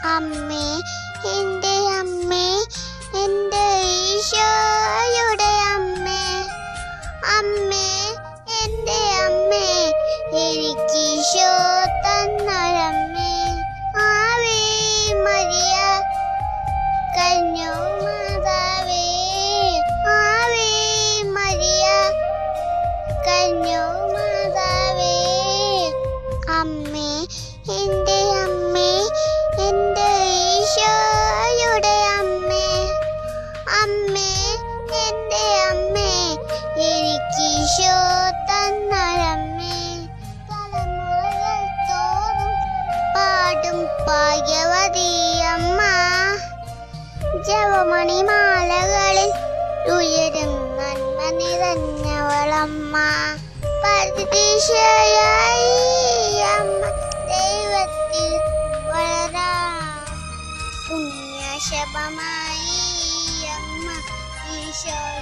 അമ്മേ എൻ്റെ അമ്മേ എൻ്റെ ഈശോയുടെ അമ്മേ അമ്മേ എൻ്റെ അമ്മേ എനിക്ക് ഈശോ തന്നൊരമ്മേ ആവേ മരിയ കഞ്ഞു മാതാവേ ആവേ മരിയ കഞ്ഞു മാതാവേ അമ്മേ എൻ്റെ അമ്മേ എൻ്റെ ഈശോയുടെ അമ്മേ അമ്മേ എൻ്റെ അമ്മേ എനിക്ക് ഈശോ തന്നൊരമ്മേ തലമുറകൾ തോറും പാടും ഭാഗ്യവതി അമ്മ ജവമണിമാലകളിൽ ഉയരും നന്മ നിറഞ്ഞവളമ്മ പരദീശയായി അമ്മ ദൈവത്തിൽ വളരാ പുണ്യശബമായി അമ്മ ഈശോ